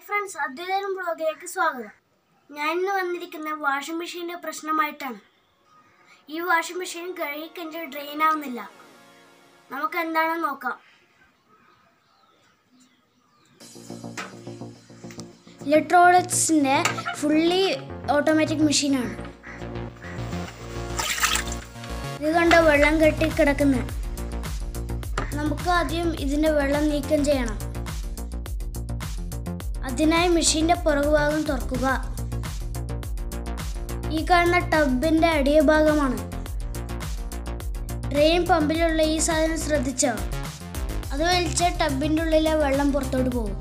friends അദ്വൈതം ബ്ലോഗിലേക്ക് സ്വാഗതം ഞാൻ ഇന്ന് വന്നിരിക്കുന്ന വാഷിംഗ് മെഷീൻ്റെ പ്രശ്നമായിട്ടാണ് ഈ വാഷിംഗ് മെഷീൻ കഴുകിക്കഴിഞ്ഞ് ഡ്രെയിൻ ആവുന്നില്ല നമുക്ക് എന്താണെന്ന് നോക്കാം ഇലക്ട്രോണിക്സിൻ്റെ ഫുള്ളി ഓട്ടോമാറ്റിക് മെഷീനാണ് ഇത് കണ്ട വെള്ളം കെട്ടി കിടക്കുന്നത് നമുക്ക് ആദ്യം ഇതിൻ്റെ വെള്ളം നീക്കം ചെയ്യണം അതിനായി മെഷീന്റെ പുറകുഭാഗം തുറക്കുക ഈ കാണുന്ന ടബിന്റെ അടിയഭാഗമാണ് ഡ്രെയിൻ പമ്പിലുള്ള ഈ സാധനം ശ്രദ്ധിച്ചോ അത് വലിച്ച ടബിന്റെ ഉള്ളിലെ വെള്ളം പുറത്തോട്ട് പോകും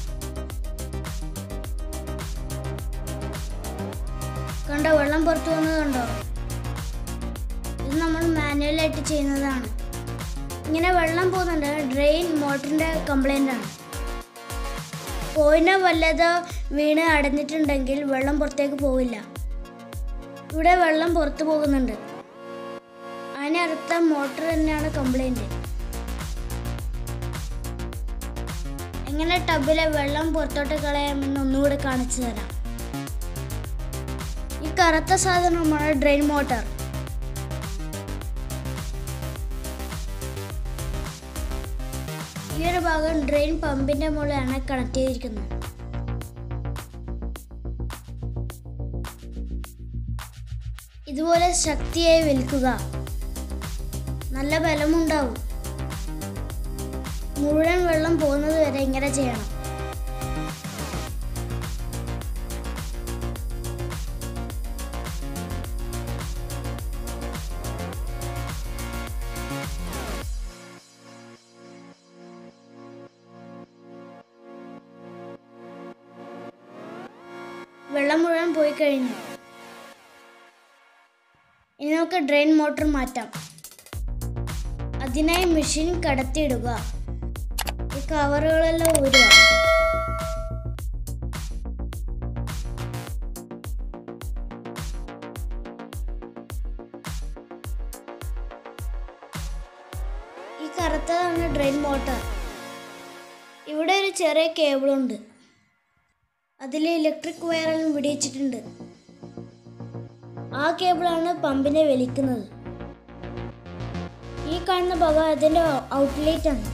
കണ്ടോ വെള്ളം പുറത്തു വന്നത് കണ്ടോ ഇത് നമ്മൾ മാനുവലായിട്ട് ചെയ്യുന്നതാണ് ഇങ്ങനെ വെള്ളം പോകുന്നുണ്ട് ഡ്രെയിൻ മോട്ടറിന്റെ കംപ്ലൈൻ്റ് ആണ് കോയിനോ വല്ലതോ വീണ് അടഞ്ഞിട്ടുണ്ടെങ്കിൽ വെള്ളം പുറത്തേക്ക് പോവില്ല ഇവിടെ വെള്ളം പുറത്തു പോകുന്നുണ്ട് അതിനർത്ഥം മോട്ടർ തന്നെയാണ് കംപ്ലൈൻറ്റ് എങ്ങനെ ടബിലെ വെള്ളം പുറത്തോട്ട് കളയാമെന്ന് ഒന്നുകൂടെ കാണിച്ചു തരാം ഈ കറുത്ത സാധനമാണ് ഡ്രെയിൻ മോട്ടർ ഈ ഒരു ഭാഗം ഡ്രെയിൻ പമ്പിന്റെ മുകളിലാണ് കണക്ട് ചെയ്തിരിക്കുന്നത് ഇതുപോലെ ശക്തിയായി വലിക്കുക നല്ല ബലമുണ്ടാവും മുഴുവൻ വെള്ളം പോകുന്നത് വരെ ഇങ്ങനെ ചെയ്യണം വെള്ളം മുഴുവൻ പോയി കഴിഞ്ഞു ഇനി നമുക്ക് ഡ്രെയിൻ മോട്ടർ മാറ്റാം അതിനായി മെഷീൻ കടത്തിയിടുക ഈ കവറുകളെല്ലാം ഊരുക ഈ കറുത്തതാണ് ഡ്രെയിൻ മോട്ടർ ഇവിടെ ഒരു ചെറിയ കേബിളുണ്ട് അതിൽ ഇലക്ട്രിക് വയറെല്ലാം വിടിയിച്ചിട്ടുണ്ട് ആ കേബിളാണ് പമ്പിനെ വലിക്കുന്നത് ഈ കാണുന്ന ഭാഗം അതിൻ്റെ ഔട്ട്ലെറ്റ് ആണ്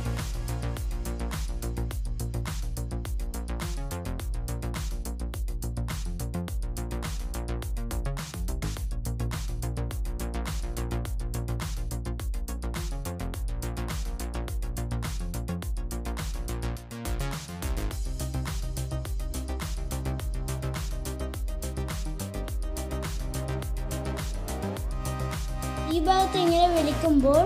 ഈ ഭാഗത്ത് ഇങ്ങനെ വലിക്കുമ്പോൾ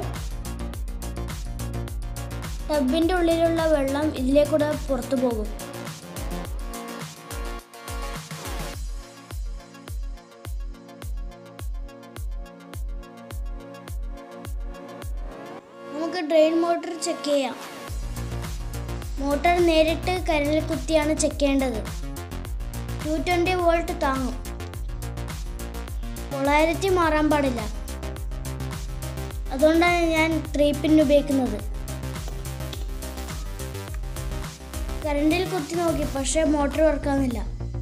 ടബിന്റെ ഉള്ളിലുള്ള വെള്ളം ഇതിലേക്കൂടെ പുറത്തു പോകും നമുക്ക് ഡ്രെയിൻ മോട്ടർ ചെക്ക് ചെയ്യാം മോട്ടർ നേരിട്ട് കരലിൽ കുത്തിയാണ് ചെക്ക് ചെയ്യേണ്ടത് ടു ട്വൻറ്റി വോൾട്ട് താങ്ങും പൊളാരിറ്റി മാറാൻ പാടില്ല അതുകൊണ്ടാണ് ഞാൻ ത്രീ പിൻ ഉപയോഗിക്കുന്നത് കറണ്ടിൽ കുത്തി നോക്കി പക്ഷേ മോട്ടർ വർക്കാവുന്നില്ല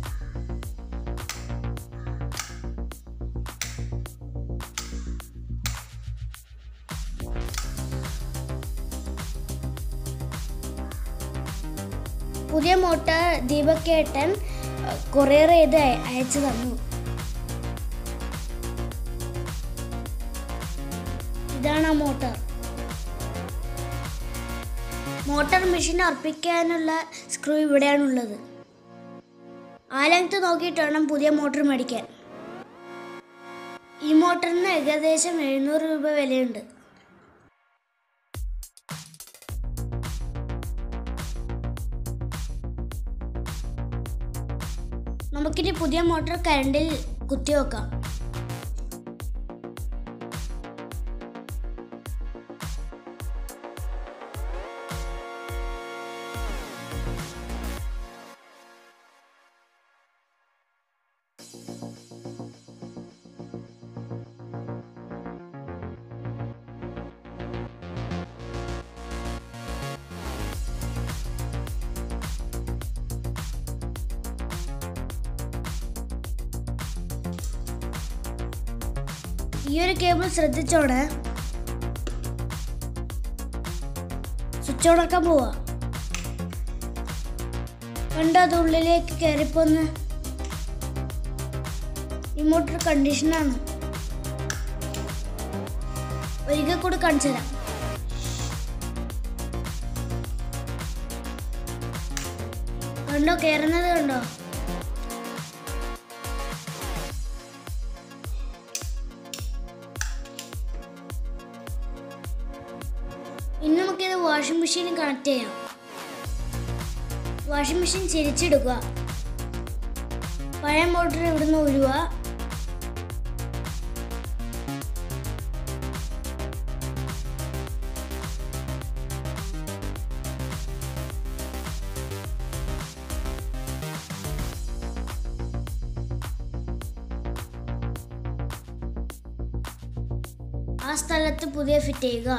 പുതിയ മോട്ടർ ദീപക്കേട്ടൻ കൊറിയർ ചെയ്ത് അയ- അയച്ചു തന്നു ഇതാണ് ആ മോട്ടർ മോട്ടോർ മെഷീൻ അർപ്പിക്കാനുള്ള സ്ക്രൂ ഇവിടെയാണുള്ളത് ആ ലെങ്ത് നോക്കിയിട്ട് വേണം പുതിയ മോട്ടോർ മേടിക്കാൻ ഈ മോട്ടറിന് ഏകദേശം എഴുന്നൂറ് രൂപ വിലയുണ്ട് നമുക്കിനി പുതിയ മോട്ടോർ കരണ്ടിൽ കുത്തി വെക്കാം ഈ ഒരു കേബിൾ ശ്രദ്ധിച്ചോടെ സ്വിച്ച് ഓണാക്കാൻ പോവാ കണ്ടോ അത് ഉള്ളിലേക്ക് കയറിപ്പോന്ന് ഈ മോട്ടർ കണ്ടീഷനാണ് ഒരിക്കൽ കൂടി കാണിച്ചു തരാം കണ്ടോ കയറുന്നത് കണ്ടോ ഇനി നമുക്കിത് വാഷിംഗ് മെഷീനിൽ കണക്ട് ചെയ്യാം വാഷിംഗ് മെഷീൻ തിരിച്ചെടുക്കുക പഴയ മോട്ടർ ഇവിടുന്ന് ഉരുവ ആ സ്ഥലത്ത് പുതിയ ഫിറ്റ് ചെയ്യുക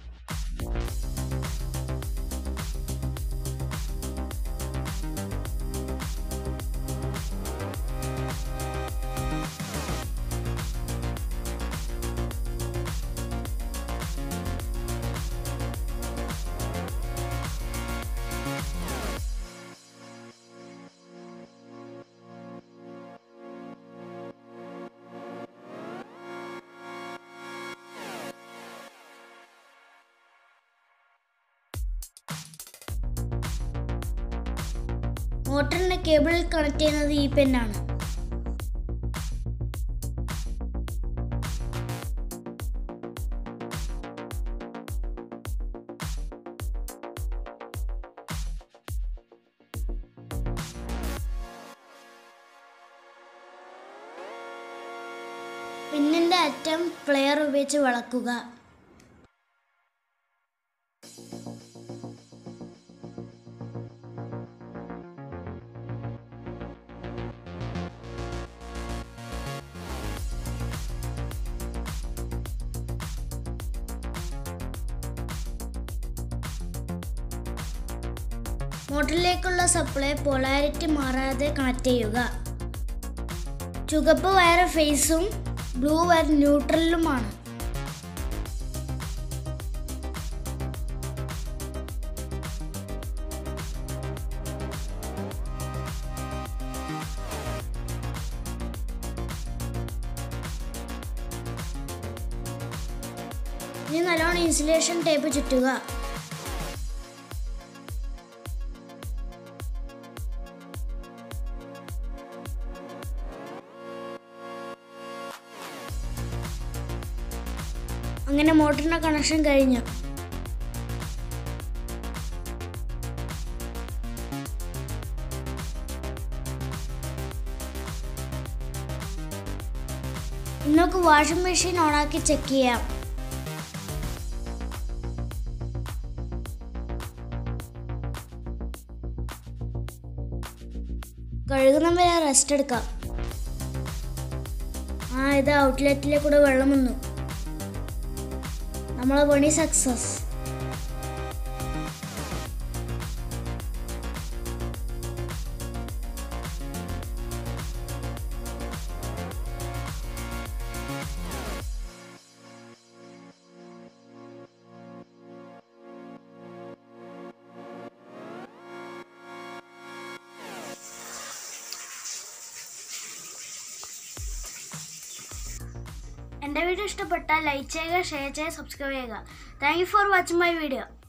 മോട്ടറിന്റെ കേബിളിൽ കണക്ട് ചെയ്യുന്നത് ഈ പെന്നാണ് പിന്നിന്റെ അറ്റം പ്ലെയർ ഉപയോഗിച്ച് വളക്കുക മോട്ടറിലേക്കുള്ള സപ്ലൈ പൊളാരിറ്റി മാറാതെ കണക്ട് ചെയ്യുക ചുവപ്പ് വയർ ഫേസും ബ്ലൂ വയർ ന്യൂട്രലുമാണ് ഇനി നല്ലോണം ഇൻസുലേഷൻ ടേപ്പ് ചുറ്റുക അങ്ങനെ മോട്ടറിന്റെ കണക്ഷൻ കഴിഞ്ഞു ഇനി നമുക്ക് വാഷിംഗ് മെഷീൻ ഓണാക്കി ചെക്ക് ചെയ്യാം കഴുകുന്ന വരെ റെസ്റ്റ് എടുക്കാം ആ ഇത് ഔട്ട്ലെറ്റിലെ കൂടെ വെള്ളം വന്നു നമ്മളെ പണി സക്സസ് എൻ്റെ വീഡിയോ ഇഷ്ടപ്പെട്ടാൽ ലൈക്ക് ചെയ്യുക ഷെയർ ചെയ്യുക സബ്സ്ക്രൈബ് ചെയ്യുക thank you for watching my video